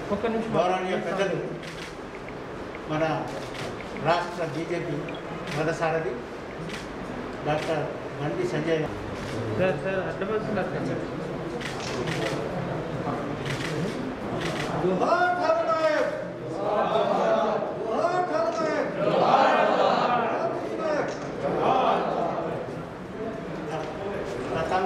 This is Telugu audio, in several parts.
ఒక్క నిమిషం గౌరవనీయ పెద్దలు మన రాష్ట్ర బీజేపీ మొదసారథి డాక్టర్ బండి సంజయ్ సార్ సార్ అడ్వాన్స్ నాకు జోహార్ ఠాకూర్ నాయక్! జోహార్ ఠాకూర్ నాయక్! ఠాకూర్ నాయక్! రతన్,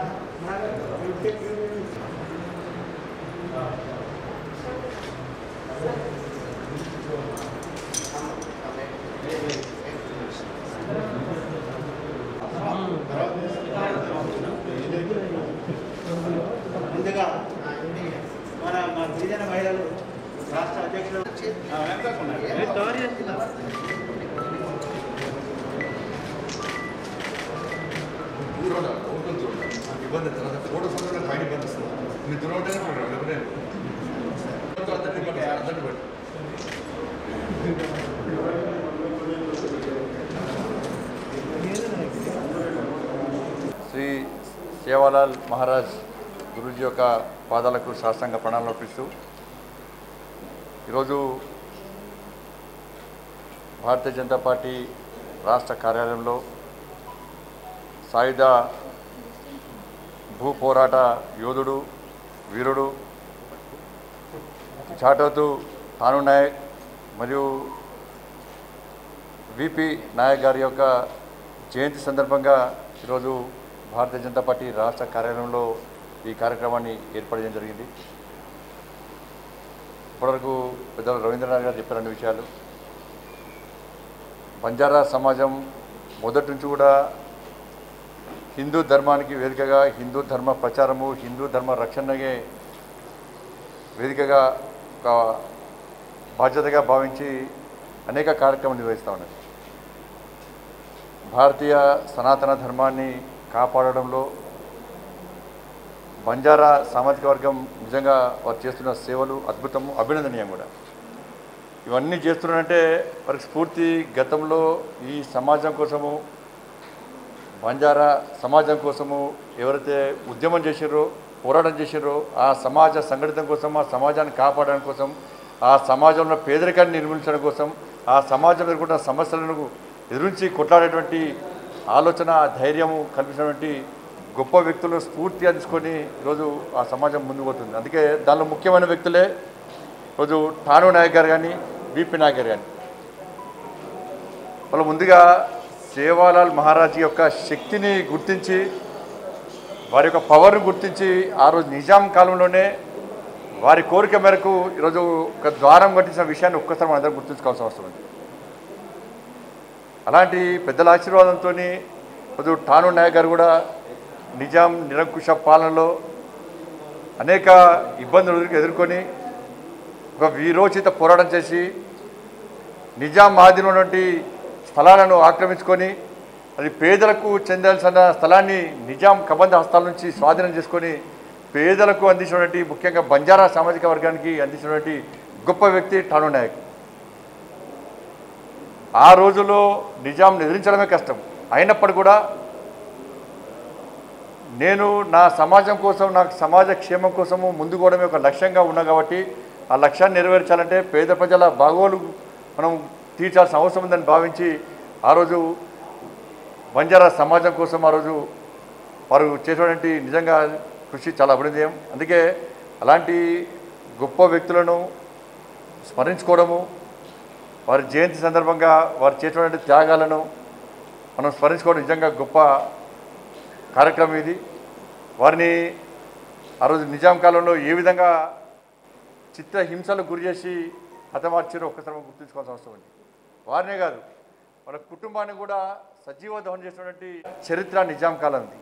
ముందుగా మన మన గిరిజన మహిళలు రాష్ట్ర అధ్యక్షులు ఆ, వెంకటేష్ ఉన్నారు. నేను కవర్ చేస్తున్నా దూరం ఓపెన్ చూడండి నాకు ఇబ్బంది తర్వాత ఫోటో సందర్భంగా పైన ఇబ్బంది వస్తుంది మీరు దూరం ఉంటేనే చూడండి లేకపోతే అందరినీ పట్టు అందరినీ పట్టు శ్రీ సేవాలాల్ మహారాజ్ గురూజీ యొక్క పాదాలకు శాస్త్రంగా ప్రణాళిక అర్పిస్తూ ఈరోజు భారతీయ జనతా పార్టీ రాష్ట్ర కార్యాలయంలో సాయుధ భూ పోరాట యోధుడు వీరుడు చాటోతు తాను నాయక్ మరియు విపి నాయక్ గారి యొక్క జయంతి సందర్భంగా ఈరోజు భారతీయ జనతా పార్టీ రాష్ట్ర కార్యాలయంలో ఈ కార్యక్రమాన్ని ఏర్పాటు చేయడం జరిగింది ఇప్పటివరకు పెద్దలు రవీంద్రనాథ్ గారు చెప్పిన విషయాలు బంజారా సమాజం మొదటి నుంచి కూడా హిందూ ధర్మానికి వేదికగా హిందూ ధర్మ ప్రచారము హిందూ ధర్మ రక్షణగే వేదికగా ఒక బాధ్యతగా భావించి అనేక కార్యక్రమాలు నిర్వహిస్తూ ఉన్నది భారతీయ సనాతన ధర్మాన్ని కాపాడడంలో బంజారా సామాజిక వర్గం నిజంగా వారు చేస్తున్న సేవలు అద్భుతము అభినందనీయం కూడా ఇవన్నీ చేస్తున్నారంటే వారికి స్ఫూర్తి గతంలో ఈ సమాజం కోసము బంజారా సమాజం కోసము ఎవరైతే ఉద్యమం చేసిర్రో పోరాటం చేసిర్రో ఆ సమాజ సంఘటితం కోసం ఆ సమాజాన్ని కాపాడడం కోసం ఆ సమాజంలో పేదరికాన్ని నిర్మించడం కోసం ఆ సమాజంలో ఎదుర్కొంటున్న సమస్యలను ఎదురించి కొట్లాడేటువంటి ఆలోచన ధైర్యము కల్పించినటువంటి గొప్ప వ్యక్తులు స్ఫూర్తిగా తీసుకొని ఈరోజు ఆ సమాజం ముందుకు పోతుంది అందుకే దానిలో ముఖ్యమైన వ్యక్తులే రోజు ఠాను నాయక్ గారు కానీ బీపీ నాయక్ గారు కానీ వాళ్ళు ముందుగా సేవాలాల్ మహారాజ్ యొక్క శక్తిని గుర్తించి వారి యొక్క పవర్ని గుర్తించి ఆ రోజు నిజాం కాలంలోనే వారి కోరిక మేరకు ఈరోజు ఒక ద్వారం కట్టించిన విషయాన్ని ఒక్కసారి మన అందరం గుర్తుంచుకోవాల్సిన అవసరం ఉంది అలాంటి పెద్దల ఆశీర్వాదంతో రోజు ఠాను నాయక్ గారు కూడా నిజాం నిరంకుశ పాలనలో అనేక ఇబ్బందులు ఎదుర్కొని ఒక వీరోచిత పోరాటం చేసి నిజాం ఆధీనంలో ఉన్నటువంటి స్థలాలను ఆక్రమించుకొని అది పేదలకు చెందాల్సిన స్థలాన్ని నిజాం కబంధ హస్తాల నుంచి స్వాధీనం చేసుకొని పేదలకు అందించినటువంటి ముఖ్యంగా బంజారా సామాజిక వర్గానికి అందించినటువంటి గొప్ప వ్యక్తి ఠాను నాయక్ ఆ రోజుల్లో నిజాం ఎదిరించడమే కష్టం అయినప్పటికీ కూడా నేను నా సమాజం కోసం నాకు సమాజ క్షేమం కోసము ముందుకోవడమే ఒక లక్ష్యంగా ఉన్నా కాబట్టి ఆ లక్ష్యాన్ని నెరవేర్చాలంటే పేద ప్రజల బాగోలు మనం తీర్చాల్సిన అవసరం ఉందని భావించి ఆ రోజు బంజారా సమాజం కోసం ఆ రోజు వారు చేసినటువంటి నిజంగా కృషి చాలా అభినందనీయం అందుకే అలాంటి గొప్ప వ్యక్తులను స్మరించుకోవడము వారి జయంతి సందర్భంగా వారు చేసినటువంటి త్యాగాలను మనం స్మరించుకోవడం నిజంగా గొప్ప కార్యక్రమం ఇది వారిని ఆ రోజు నిజాం కాలంలో ఏ విధంగా చిత్ర హింసలకు గురి చేసి హతమార్చారో ఒక్కసారి మనం గుర్తుంచుకోవాల్సిన అవసరం ఉంది వారినే కాదు వాళ్ళ కుటుంబాన్ని కూడా సజీవ దహనం చేసినటువంటి చరిత్ర నిజాం కాలంది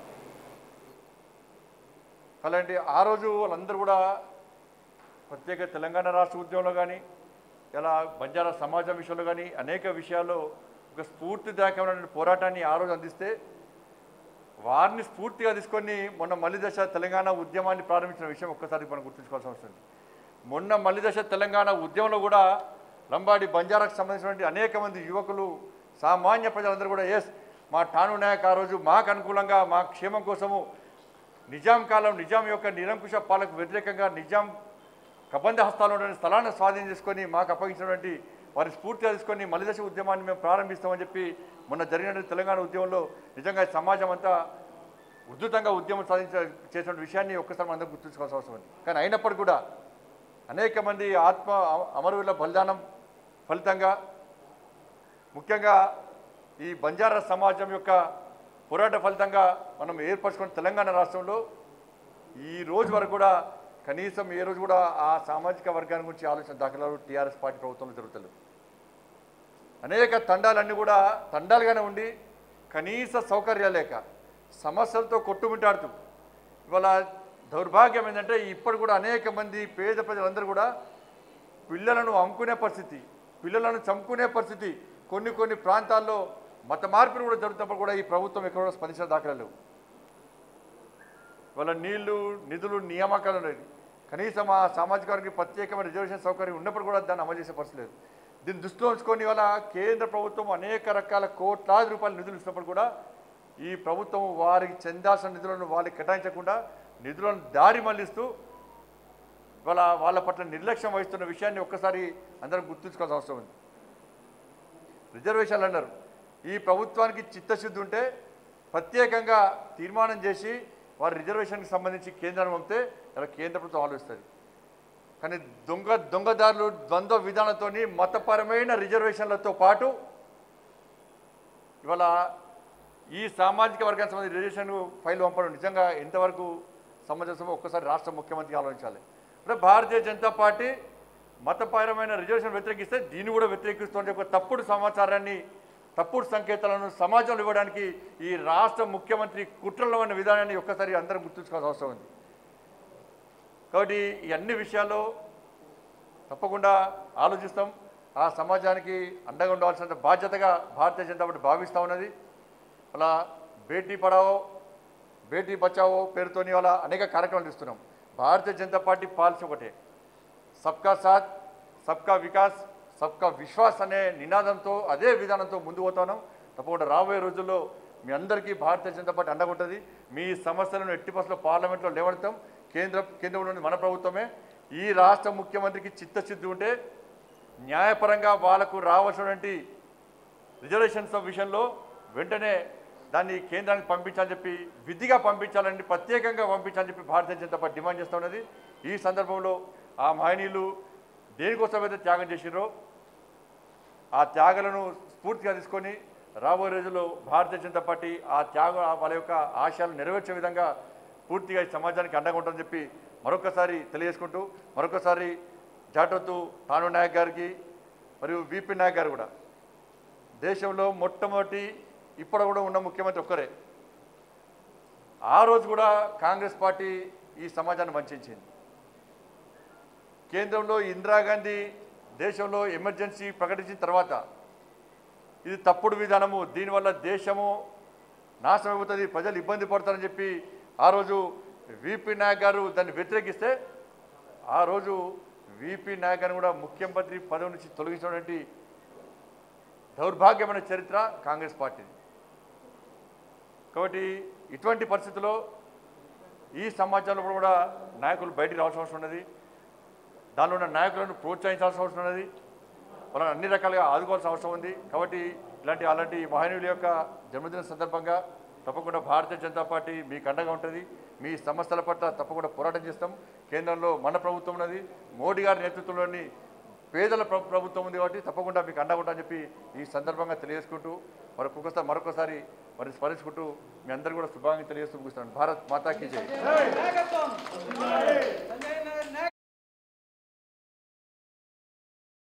అలాంటి ఆ రోజు వాళ్ళందరూ కూడా ప్రత్యేక తెలంగాణ రాష్ట్ర ఉద్యమంలో కానీ ఇలా బంజారా సమాజం విషయంలో కానీ అనేక విషయాల్లో ఒక స్ఫూర్తిదాయకమైన పోరాటాన్ని ఆ రోజు అందిస్తే వారిని స్ఫూర్తిగా తీసుకొని మొన్న మల్లిదశ తెలంగాణ ఉద్యమాన్ని ప్రారంభించిన విషయం ఒక్కసారి మనం గుర్తుంచుకోవాల్సిన అవసరం ఉంది మొన్న మల్లిదశ తెలంగాణ ఉద్యమంలో కూడా లంబాడి బంజారాకు సంబంధించినటువంటి అనేక మంది యువకులు సామాన్య ప్రజలందరూ కూడా ఎస్ మా ఠాను నాయక్ ఆ రోజు మాకు అనుకూలంగా మా క్షేమం కోసము నిజాం కాలం నిజాం యొక్క నిరంకుశ పాలకు వ్యతిరేకంగా నిజాం కబంధ హస్తాలు ఉన్న స్థలాన్ని స్వాధీనం చేసుకొని మాకు అప్పగించినటువంటి వారి స్ఫూర్తిగా తీసుకొని మలిదశ ఉద్యమాన్ని మేము ప్రారంభిస్తామని చెప్పి మొన్న జరిగిన తెలంగాణ ఉద్యమంలో నిజంగా సమాజం అంతా ఉద్ధృతంగా ఉద్యమం సాధించ చేసిన విషయాన్ని ఒక్కసారి మనం అందరం గుర్తుంచుకోవాల్సిన అవసరం ఉంది కానీ అయినప్పటికీ కూడా అనేక మంది ఆత్మ అమ- అమరవీరుల బలిదానం ఫలితంగా ముఖ్యంగా ఈ బంజారా సమాజం యొక్క పోరాట ఫలితంగా మనం ఏర్పరచుకున్న తెలంగాణ రాష్ట్రంలో ఈ రోజు వరకు కూడా కనీసం ఏ రోజు కూడా ఆ సామాజిక వర్గాన్ని గురించి ఆలోచన దాఖలాలు టీఆర్ఎస్ పార్టీ ప్రభుత్వంలో జరుగుతలేవు అనేక తండాలన్నీ కూడా తండాలుగానే ఉండి కనీస సౌకర్యాలు లేక సమస్యలతో కొట్టుమిట్టాడుతూ ఇవాళ దౌర్భాగ్యం ఏంటంటే ఇప్పుడు కూడా అనేక మంది పేద ప్రజలందరూ కూడా పిల్లలను అమ్ముకునే పరిస్థితి పిల్లలను చంపుకునే పరిస్థితి కొన్ని కొన్ని ప్రాంతాల్లో మత మార్పులు కూడా జరుగుతున్నప్పుడు కూడా ఈ ప్రభుత్వం ఎక్కడ కూడా స్పందించిన దాఖలా లేవు వాళ్ళ నీళ్లు నిధులు నియామకాలు ఉన్నాయి కనీసం ఆ సామాజిక వర్గానికి ప్రత్యేకమైన రిజర్వేషన్ సౌకర్యం ఉన్నప్పుడు కూడా దాన్ని అమలు చేసే పరిస్థితి లేదు దీన్ని దృష్టిలో ఉంచుకొని వాళ్ళ కేంద్ర ప్రభుత్వం అనేక రకాల కోట్లాది రూపాయల నిధులు ఇచ్చినప్పుడు కూడా ఈ ప్రభుత్వం వారికి చెందాల్సిన నిధులను వాళ్ళకి కేటాయించకుండా నిధులను దారి మళ్లిస్తూ వాళ్ళ వాళ్ళ పట్ల నిర్లక్ష్యం వహిస్తున్న విషయాన్ని ఒక్కసారి అందరం గుర్తుంచుకోవాల్సిన అవసరం ఉంది రిజర్వేషన్లు అన్నారు ఈ ప్రభుత్వానికి చిత్తశుద్ధి ఉంటే ప్రత్యేకంగా తీర్మానం చేసి వారి రిజర్వేషన్కి సంబంధించి కేంద్రాన్ని పంపితే ఇలా కేంద్ర ప్రభుత్వం ఆలోచిస్తుంది కానీ దొంగ దొంగదారులు ద్వంద్వ విధానంతో మతపరమైన రిజర్వేషన్లతో పాటు ఇవాళ ఈ సామాజిక వర్గానికి సంబంధించిన రిజర్వేషన్ ఫైల్ పంపడం నిజంగా ఎంతవరకు సమంజసమో ఒక్కసారి రాష్ట్ర ముఖ్యమంత్రి ఆలోచించాలి అంటే భారతీయ జనతా పార్టీ మతపరమైన రిజర్వేషన్ వ్యతిరేకిస్తే దీన్ని కూడా వ్యతిరేకిస్తుంటే ఒక తప్పుడు సమాచారాన్ని తప్పుడు సంకేతాలను సమాజంలో ఇవ్వడానికి ఈ రాష్ట్ర ముఖ్యమంత్రి కుట్రలో ఉన్న విధానాన్ని ఒక్కసారి అందరం గుర్తుంచుకోవాల్సిన అవసరం ఉంది కాబట్టి ఈ అన్ని విషయాల్లో తప్పకుండా ఆలోచిస్తాం ఆ సమాజానికి అండగా ఉండవలసిన బాధ్యతగా భారతీయ జనతా పార్టీ భావిస్తూ ఉన్నది అలా బేటీ పడావో బేటీ బచావో పేరుతోని అలా అనేక కార్యక్రమాలు ఇస్తున్నాం భారతీయ జనతా పార్టీ పాలసీ ఒకటే సబ్కా సాత్ సబ్కా వికాస్ సబ్కా విశ్వాస్ అనే నినాదంతో అదే విధానంతో ముందు పోతున్నాం తప్పకుండా రాబోయే రోజుల్లో మీ అందరికీ భారతీయ జనతా పార్టీ అండగా ఉంటుంది మీ సమస్యలను ఎట్టి పరిస్థితుల్లో పార్లమెంట్లో లేవడతాం కేంద్ర కేంద్రంలో ఉన్నది మన ప్రభుత్వమే ఈ రాష్ట్ర ముఖ్యమంత్రికి చిత్తశుద్ధి ఉంటే న్యాయపరంగా వాళ్లకు రావాల్సినటువంటి రిజర్వేషన్స్ విషయంలో వెంటనే దాన్ని కేంద్రానికి పంపించాలని చెప్పి విధిగా పంపించాలని ప్రత్యేకంగా పంపించాలని చెప్పి భారతీయ జనతా పార్టీ డిమాండ్ చేస్తూ ఉన్నది ఈ సందర్భంలో ఆ మహనీయులు దేనికోసం అయితే త్యాగం చేసిరో ఆ త్యాగాలను స్ఫూర్తిగా తీసుకొని రాబోయే రోజుల్లో భారతీయ జనతా పార్టీ ఆ త్యాగ వాళ్ళ యొక్క ఆశయాలు నెరవేర్చే విధంగా పూర్తిగా ఈ సమాజానికి అండగా ఉంటుందని చెప్పి మరొకసారి తెలియజేసుకుంటూ మరొకసారి జాటోతు తాను నాయక్ గారికి మరియు విపి నాయక్ గారు కూడా దేశంలో మొట్టమొదటి ఇప్పుడు కూడా ఉన్న ముఖ్యమంత్రి ఒక్కరే ఆ రోజు కూడా కాంగ్రెస్ పార్టీ ఈ సమాజాన్ని వంచింది కేంద్రంలో ఇందిరాగాంధీ దేశంలో ఎమర్జెన్సీ ప్రకటించిన తర్వాత ఇది తప్పుడు విధానము దీనివల్ల దేశము నాశనం అయిపోతుంది ప్రజలు ఇబ్బంది పడతారని చెప్పి ఆ రోజు విపి నాయక్ గారు దాన్ని వ్యతిరేకిస్తే ఆ రోజు విపి నాయక్ గారిని కూడా ముఖ్యమంత్రి పదవి నుంచి తొలగించినటువంటి దౌర్భాగ్యమైన చరిత్ర కాంగ్రెస్ పార్టీది కాబట్టి ఇటువంటి పరిస్థితుల్లో ఈ సమాజంలో కూడా నాయకులు బయటికి రావాల్సిన అవసరం ఉన్నది దానిలో ఉన్న నాయకులను ప్రోత్సహించాల్సిన అవసరం ఉన్నది వాళ్ళని అన్ని రకాలుగా ఆదుకోవాల్సిన అవసరం ఉంది కాబట్టి ఇలాంటి అలాంటి మహనీయుల యొక్క జన్మదిన సందర్భంగా తప్పకుండా భారతీయ జనతా పార్టీ మీకు అండగా ఉంటుంది మీ సమస్యల పట్ల తప్పకుండా పోరాటం చేస్తాం కేంద్రంలో మన ప్రభుత్వం ఉన్నది మోడీ గారి నేతృత్వంలోని పేదల ప్ర- ప్రభుత్వం ఉంది కాబట్టి తప్పకుండా మీకు అండగా ఉంటామని చెప్పి ఈ సందర్భంగా తెలియజేసుకుంటూ మరొకసారి మరొకసారి మరి స్మరించుకుంటూ మీ అందరూ కూడా శుభాంగా తెలియజేస్తూ ముగిస్తున్నాను భారత్ మాతాకి జై నాయకత్వం సంజయ్